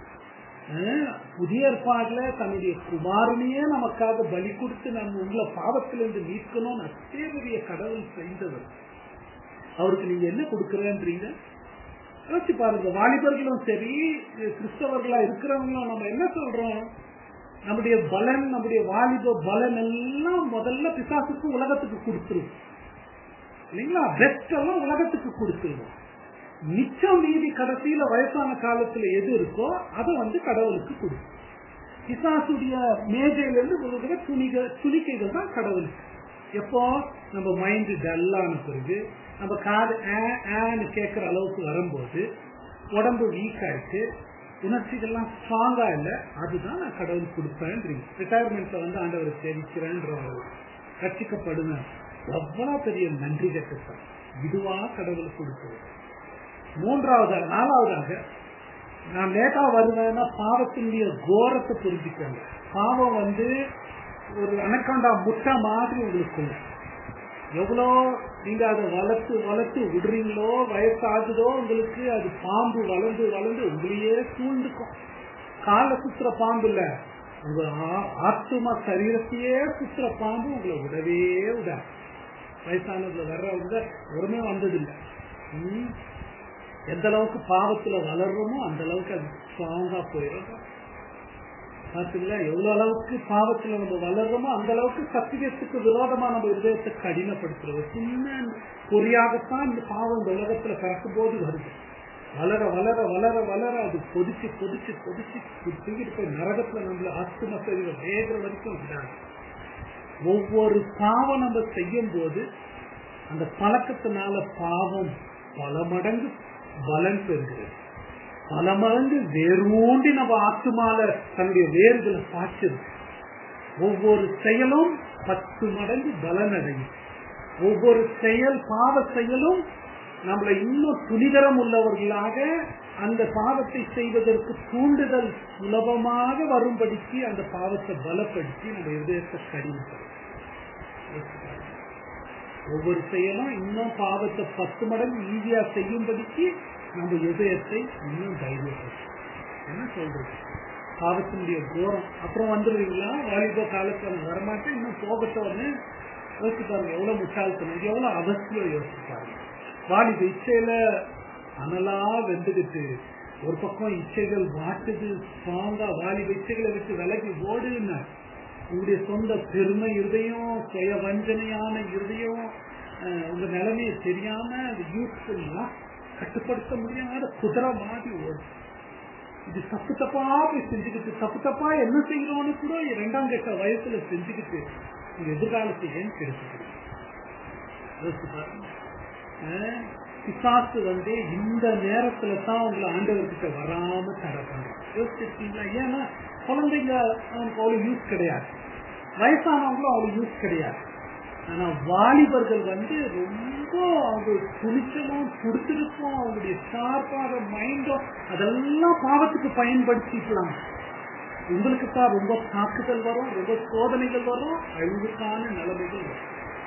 புதிய ஏற்பாடுல தன்னுடைய குமாரனையே நமக்காக பலி கொடுத்து நம்ம உள்ள பாவத்திலிருந்து மீட்கணும்னு அத்தே பெரிய கடவுள் செய்தவர் அவருக்கு நீங்க என்ன கொடுக்கறன்றீங்க யோசிச்சு பாருங்க வாலிபர்களும் சரி கிறிஸ்தவர்களா இருக்கிறவங்களும் நம்ம என்ன சொல்றோம் நம்முடைய பலன் நம்முடைய வாலிப பலன் எல்லாம் முதல்ல பிசாசுக்கு உலகத்துக்கு கொடுத்துரும் இல்லைங்களா பெஸ்ட் எல்லாம் உலகத்துக்கு கொடுத்துருவோம் மிச்சம் மீதி கடைசியில வயசான காலத்துல எது இருக்கோ அதை வந்து கடவுளுக்கு கொடுக்கும் பிசாசுடைய மேஜையில இருந்து விழுகிற துணிகள் துணிக்கைகள் தான் கடவுளுக்கு எப்போ நம்ம மைண்ட் டல்லான பிறகு நம்ம காது ஆன்னு கேட்கிற அளவுக்கு வரும்போது உடம்பு வீக் ஆயிடுச்சு உணர்ச்சிகள்லாம் ஸ்ட்ராங்கா இல்லை அதுதான் நான் கடவுள் கொடுப்பேன்றீங்க ரிட்டையர்மெண்ட்ல வந்து ஆண்டவர் சேவிக்கிறேன்ற ரட்சிக்கப்படுவேன் எவ்வளவு பெரிய நன்றி கட்டத்தான் இதுவா கடவுள் கொடுப்பது மூன்றாவதாக நாலாவதாக நான் லேட்டா வருவேன்னா பாவத்தினுடைய கோரத்தை புரிஞ்சுக்கோங்க பாவம் வந்து ஒரு அணக்காண்டா முட்டை மாதிரி உங்களுக்குள்ள எவ்வளோ நீங்க அதை வளர்த்து வளர்த்து விடுறீங்களோ வயசாகுதோ உங்களுக்கு அது பாம்பு வளர்ந்து வளர்ந்து உங்களையே சூழ்ந்துக்கும் கால சுத்துற பாம்பு இல்ல உங்க ஆத்மா சரீரத்தையே சுத்துற பாம்பு உங்களை விடவே விட வயசானதுல வர்றவங்க ஒருமே வந்ததில்லை எந்த அளவுக்கு பாவத்துல வளர்றோமோ அந்த அளவுக்கு அது ஸ்ட்ராங்கா போயிடும் பாத்தீங்களா எவ்வளவு அளவுக்கு பாவத்துல நம்ம வளர்றோமோ அந்த அளவுக்கு சத்தியத்துக்கு விரோதமா நம்ம இதயத்தை கடினப்படுத்துறோம் சின்ன பொறியாகத்தான் இந்த பாவம் இந்த உலகத்துல பிறக்கும் போது வருது வளர வளர வளர வளர அது கொதிச்சு கொதிச்சு கொதிச்சு தூக்கிட்டு போய் நரகத்துல நம்மள ஆத்ம சரீரம் வேகிற வரைக்கும் விடாது ஒவ்வொரு பாவம் நம்ம செய்யும் போது அந்த பழக்கத்தினால பாவம் பல மடங்கு பலன் பெறுகிறது பல மடங்கு வேரூண்டி நம்ம ஆத்துமால தன்னுடைய வேர்களை பாய்ச்சது ஒவ்வொரு செயலும் பத்து மடங்கு பலன் அடையும் ஒவ்வொரு செயல் பாவ செயலும் நம்மளை இன்னும் துணிகரம் உள்ளவர்களாக அந்த பாவத்தை செய்வதற்கு தூண்டுதல் சுலபமாக வரும்படிக்கு அந்த பாவத்தை பலப்படுத்தி நம்ம இதயத்தை கடினப்படும் ஒவ்வொரு செயலும் இன்னும் பாவத்தை பத்து மடங்கு ஈஸியா செய்யும்படிக்கு நம்ம இதயத்தை இன்னும் தைரியப்படுத்தும் என்ன சொல்றது பாவத்தினுடைய கோரம் அப்புறம் வந்துடுவீங்களா வாலிப காலத்துல நான் வரமாட்டேன் இன்னும் போகட்டோன்னு யோசிச்சு பாருங்க எவ்வளவு முட்டாள்தனம் இது எவ்வளவு அவசியம் யோசிச்சு பாருங்க வாலிப இச்சையில அனலா வெந்துகிட்டு ஒரு பக்கம் இச்சைகள் வாட்டுது ஸ்ட்ராங்கா வாலிப இச்சைகளை விட்டு விலகி ஓடுன்னு உங்களுடைய சொந்த பெருமை இருதயம் சுய வஞ்சனையான இருதயம் உங்க நிலைமையை தெரியாம அந்த யூத்ஃபுல்லாம் கட்டுப்படுத்த முடியாத குதிரை மாதிரி ஓடும் இது தப்பு தப்பா போய் செஞ்சுக்கிட்டு தப்பு தப்பா என்ன செய்யறோம்னு கூட இரண்டாம் கட்ட வயசுல செஞ்சுக்கிட்டு உங்க எதிர்காலத்தை ஏன் கெடுத்துக்கிறீங்க பிசாசு வந்து இந்த நேரத்துல தான் உங்களை ஆண்டவர்கிட்ட வராம தடை பண்றான் யோசிச்சிருக்கீங்களா ஏன்னா குழந்தைங்க அவனுக்கு அவ்வளவு யூஸ் கிடையாது வயசானவங்களும் அவ்வளவு யூஸ் கிடையாது ஆனா வாலிபர்கள் வந்து ரொம்ப அவங்க துணிச்சலும் துடிச்சிருக்கும் அவங்களுடைய ஷார்ப்பாக மைண்டும் அதெல்லாம் பாவத்துக்கு பயன்படுத்திக்கலாம் உங்களுக்கு தான் ரொம்ப தாக்குதல் வரும் ரொம்ப சோதனைகள் வரும் அழிவுக்கான நிலைமைகள் வரும்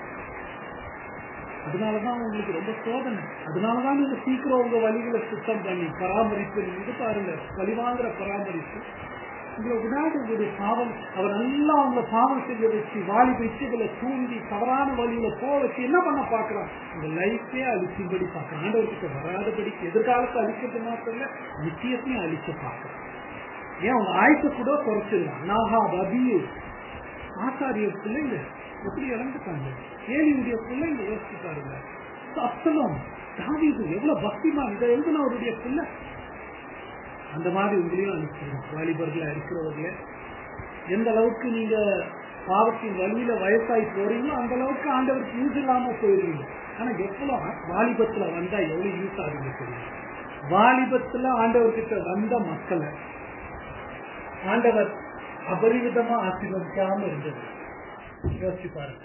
அதனாலதான் உங்களுக்கு ரொம்ப சோதனை அதனாலதான் நீங்க சீக்கிரம் உங்க வழிகளை சுத்தம் பண்ணி பராமரிப்பு நீங்க பாருங்க வழிவாங்குற பராமரிப்பு உங்களை விடாத ஒரு பாவம் அவர் நல்லா அவங்க பாவம் செய்ய வச்சு வாலிப இச்சைகளை தூண்டி தவறான வழியில போக வச்சு என்ன பண்ண பாக்குறான் உங்க லைஃபே அழிக்கும்படி பாக்குறான் ஆண்டவர்கிட்ட வராதபடிக்கு எதிர்காலத்தை அழிக்கிறது மாத்திரம் இல்ல நிச்சயத்தையும் அழிக்க பாக்குறான் ஏன் உங்க ஆயுச கூட குறைச்சிடலாம் நாகா அபியு ஆசாரியர் பிள்ளைங்க எப்படி இழந்துட்டாங்க ஏலியுடைய பிள்ளைங்க யோசிச்சு பாருங்க அப்சலம் தாவீது எவ்வளவு பக்திமான் இதை எழுதினவருடைய பிள்ளை அந்த மாதிரி உங்களையும் அனுப்பிச்சிடும் வாலிபர்களா இருக்கிறவர்கள எந்த அளவுக்கு நீங்க பாவத்தின் வழியில வயசாகி போறீங்களோ அந்த அளவுக்கு ஆண்டவருக்கு யூஸ் இல்லாம போயிருவீங்க ஆனா எவ்வளவு வாலிபத்துல வந்தா எவ்வளவு யூஸ் ஆகுங்க தெரியும் வாலிபத்துல ஆண்டவர்கிட்ட வந்த மக்களை ஆண்டவர் அபரிவிதமா ஆசீர்வதிக்காம இருந்தது யோசிச்சு பாருங்க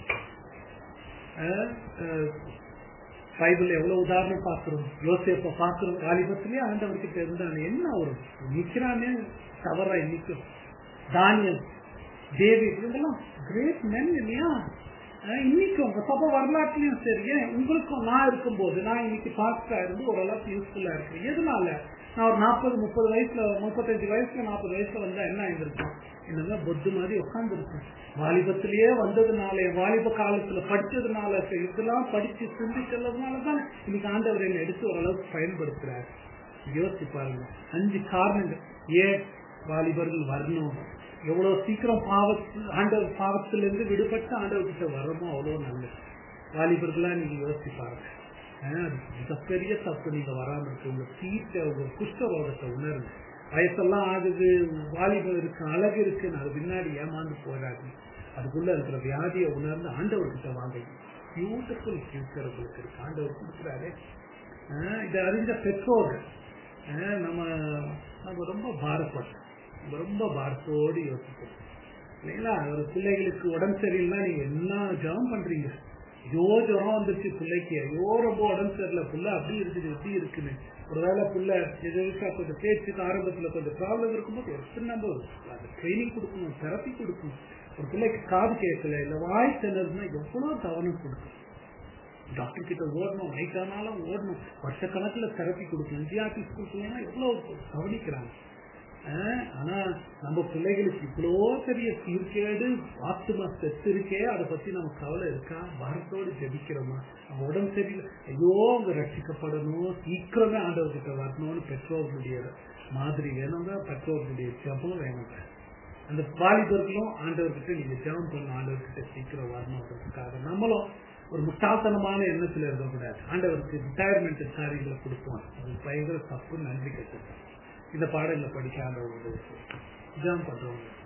பைபிள் எவ்வளவு உதாரணம் பார்க்கிறோம் யோசிப்ப பார்க்கிறோம் வாலிபத்திலேயே ஆண்டவர்கிட்ட இருந்தாங்க என்ன ஒரு நிக்கிறானே தவறா இன்னைக்கும் தானியம் தேவி இதெல்லாம் கிரேட் மென் இல்லையா இன்னைக்கும் உங்க சபை வரலாற்றுலயும் சரி ஏன் உங்களுக்கும் நான் இருக்கும்போது நான் இன்னைக்கு பாஸ்டா இருந்து ஓரளவுக்கு யூஸ்ஃபுல்லா இருக்கேன் எதனால நான் ஒரு நாற்பது முப்பது வயசுல முப்பத்தஞ்சு வயசுல நாற்பது வயசுல வந்தா என்ன ஆயிருக்கும் என்னன்னா பொத்து மாதிரி உட்கார்ந்து இருக்கும் வாலிபத்திலேயே வந்ததுனால வாலிப காலத்துல படிச்சதுனால இதெல்லாம் படிச்சு சிந்திச்சதுனாலதான் இன்னைக்கு ஆண்டவர் என்ன எடுத்து ஓரளவுக்கு பயன்படுத்துறாரு யோசிச்சு பாருங்க அஞ்சு காரணங்கள் ஏன் வாலிபர்கள் வரணும் எவ்வளவு சீக்கிரம் பாவத்து ஆண்டவர் பாவத்திலிருந்து விடுபட்டு ஆண்டவர்கிட்ட வரமோ அவ்வளவு நல்லது வாலிபர்களா நீங்க யோசிச்சு பாருங்க மிகப்பெரிய தப்பு நீங்க வராம இருக்கு உங்க தீர்த்த உங்க குஷ்டரோகத்தை உணருங்க வயசெல்லாம் ஆகுது வாலிபம் இருக்கு அழகு இருக்குன்னு அது பின்னாடி ஏமாந்து போறாது அதுக்குள்ள இருக்கிற வியாதியை உணர்ந்து ஆண்டவர்கிட்ட வாங்க பியூட்டிஃபுல் ஃபியூச்சர் உங்களுக்கு இருக்கு ஆண்டவர் கொடுக்குறாரு இதை அறிஞ்ச பெற்றோர்கள் நம்ம நம்ம ரொம்ப பாரப்பட்டோம் நம்ம ரொம்ப பாரத்தோடு யோசிப்போம் இல்லைங்களா ஒரு பிள்ளைகளுக்கு உடம்பு சரியில்லைன்னா நீங்க என்ன ஜபம் பண்றீங்க ஐயோ ஜுரம் வந்துருச்சு பிள்ளைக்கு ஐயோ ரொம்ப உடம்பு சரியில்லை புள்ள அப்படி இருக்குது இப்படி இருக்குன்னு ஒருவேளை புள்ள எதுக்கா கொஞ்சம் பேச்சுக்கு ஆரம்பத்துல கொஞ்சம் ப்ராப்ளம் இருக்கும்போது எப்படி நம்ம அது ட்ரைனிங் கொடுக்கணும் தெரப்பி கொடுக்கணும் ஒரு பிள்ளைக்கு காது கேட்கல இல்ல வாய் திணறுனா எவ்வளவு கவனம் கொடுக்கணும் டாக்டர் கிட்ட ஓடணும் நைட் ஆனாலும் ஓடணும் வருஷக்கணக்குல தெரப்பி கொடுக்கணும் ஜிஆர்டிஸ் கொடுக்கணும்னா எவ்வளவு கவனிக்கிறாங்க ஆனா நம்ம பிள்ளைகளுக்கு இவ்வளோ பெரிய சீர்கேடு ஆத்துமா செத்து இருக்கே அதை பத்தி நம்ம கவலை இருக்கா பாரத்தோடு ஜெபிக்கிறோமா அவங்க உடம்பு சரியில்லை ஐயோ அவங்க ரட்சிக்கப்படணும் சீக்கிரமே ஆண்டவர்கிட்ட வரணும்னு பெற்றோர்களுடைய மாதிரி வேணுங்க பெற்றோர்களுடைய ஜபம் வேணுங்க அந்த வாலிபர்களும் ஆண்டவர்கிட்ட நீங்க ஜபம் பண்ணணும் ஆண்டவர்கிட்ட சீக்கிரம் வரணுன்றதுக்காக நம்மளும் ஒரு முட்டாள்தனமான எண்ணத்துல இருக்கக்கூடாது ஆண்டவருக்கு ரிட்டையர்மெண்ட் காரியங்களை கொடுப்போம் அது பயங்கர தப்பு நன்றி கட்டு இந்த பாடல படிக்காத ஒரு ஜாம் பண்றவங்க